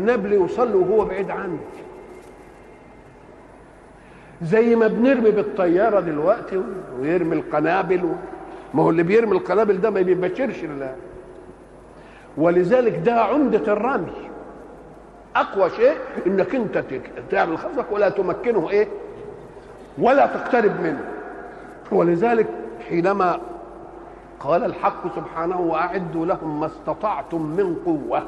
النبل يوصل له وهو بعيد عنه زي ما بنرمي بالطياره دلوقتي ويرمي القنابل و... ما هو اللي بيرمي القنابل ده ما بيبشرش الله ولذلك ده عمده الرمي اقوى شيء انك انت تعمل خصمك ولا تمكنه ايه ولا تقترب منه ولذلك حينما قال الحق سبحانه واعدوا لهم ما استطعتم من قوه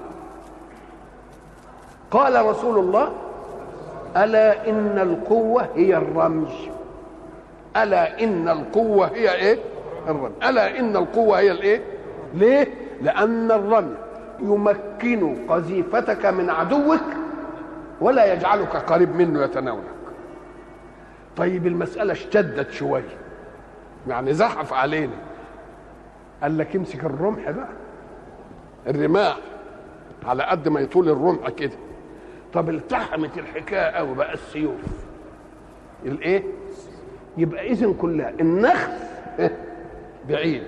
قال رسول الله الا ان القوه هي الرمي الا ان القوه هي ايه الرمي الا ان القوه هي الايه ليه لان الرمي يمكن قذيفتك من عدوك ولا يجعلك قريب منه يتناولك طيب المساله اشتدت شويه يعني زحف علينا قال لك امسك الرمح بقى الرماح على قد ما يطول الرمح كده طب التحمت الحكايه قوي بقى السيوف الايه يبقى اذا كلها النخس بعيد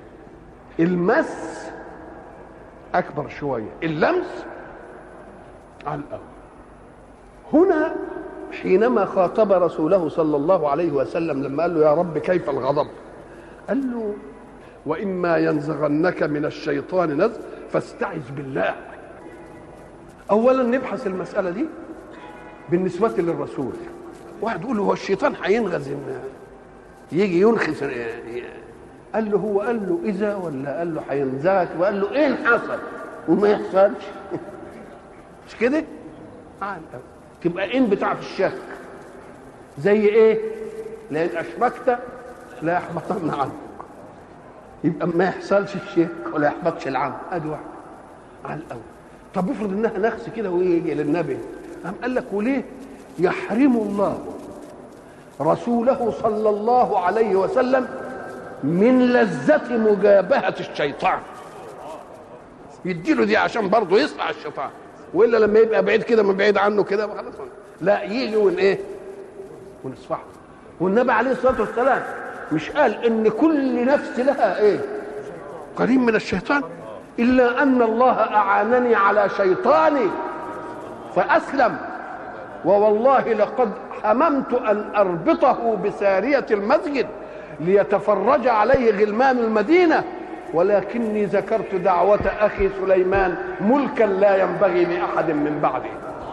المس اكبر شويه اللمس على الاول هنا حينما خاطب رسوله صلى الله عليه وسلم لما قال له يا رب كيف الغضب قال له واما ينزغنك من الشيطان نزغ فاستعذ بالله اولا نبحث المساله دي بالنسبه للرسول واحد يقول له هو الشيطان هينغز يجي ينخس قال له هو قال له اذا ولا قال له هينزغك وقال له ايه حصل وما يحصلش مش كده آه تبقى ان بتاع في الشك زي ايه لان اشركت لا يحبطن عنك يبقى ما يحصلش الشرك ولا يحبطش العمل ادي واحده على الاول طب افرض انها نخس كده ويجي للنبي قام قال لك وليه يحرم الله رسوله صلى الله عليه وسلم من لذة مجابهة الشيطان يديله دي عشان برضه يصنع الشيطان والا لما يبقى بعيد كده من بعيد عنه كده خلاص لا يجي ون ايه ونصفحه والنبي عليه الصلاه والسلام مش قال ان كل نفس لها ايه قريب من الشيطان الا ان الله اعانني على شيطاني فاسلم ووالله لقد حممت ان اربطه بساريه المسجد ليتفرج عليه غلمان المدينه ولكني ذكرت دعوة أخي سليمان ملكا لا ينبغي لأحد من بعده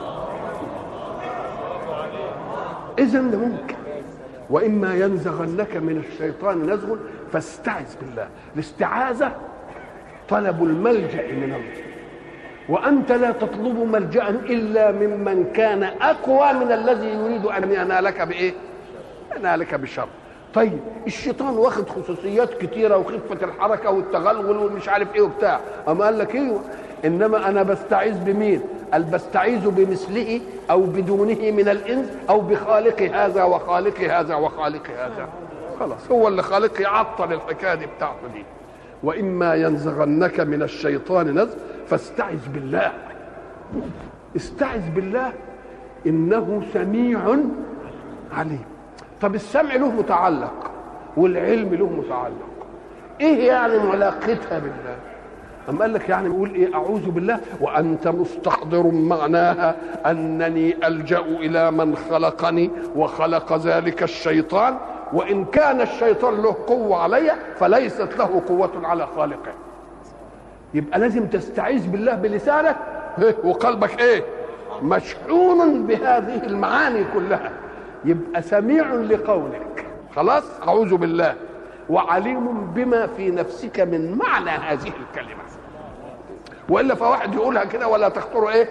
إذا ده ممكن وإما ينزغنك من الشيطان نزغ فاستعذ بالله الاستعاذة طلب الملجأ من الله وأنت لا تطلب ملجأ إلا ممن كان أقوى من الذي يريد أن ينالك بإيه؟ ينالك بشر طيب الشيطان واخد خصوصيات كتيرة وخفة الحركة والتغلغل ومش عارف ايه وبتاع أما قال لك ايوه إنما أنا بستعيذ بمين؟ قال بستعيذ بمثله أو بدونه من الإنس أو بخالق هذا وخالق هذا وخالق هذا خلاص هو اللي خالق يعطل الحكاية دي بتاعته دي وإما ينزغنك من الشيطان نزغ فاستعذ بالله استعذ بالله إنه سميع عليم طب السمع له متعلق والعلم له متعلق ايه يعني علاقتها بالله أم قال لك يعني بيقول ايه اعوذ بالله وانت مستحضر معناها انني الجا الى من خلقني وخلق ذلك الشيطان وان كان الشيطان له قوه علي فليست له قوه على خالقه يبقى لازم تستعيذ بالله بلسانك وقلبك ايه مشحون بهذه المعاني كلها يبقى سميع لقولك خلاص اعوذ بالله وعليم بما في نفسك من معنى هذه الكلمه والا فواحد يقولها كده ولا تخطر ايه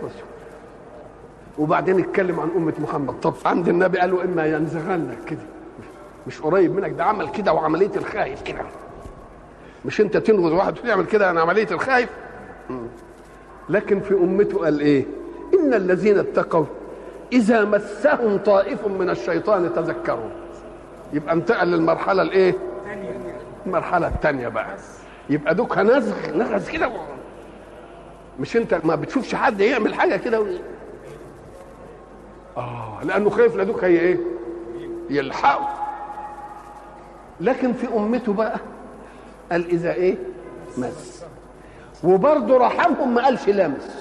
وبعدين اتكلم عن امه محمد طب عند النبي قالوا اما ينزغنك كده مش قريب منك ده عمل كده وعمليه الخايف كده مش انت تنغز واحد يعمل كده انا عمليه الخايف لكن في امته قال ايه ان الذين اتقوا اذا مسهم طائف من الشيطان تذكروا يبقى انتقل للمرحله الايه المرحله الثانيه بقى يبقى دوك نزغ نغز كده مش انت ما بتشوفش حد يعمل حاجه كده و... اه لانه خايف لدوك هي ايه يلحقه لكن في امته بقى قال اذا ايه مس وبرضه رحمهم ما قالش لامس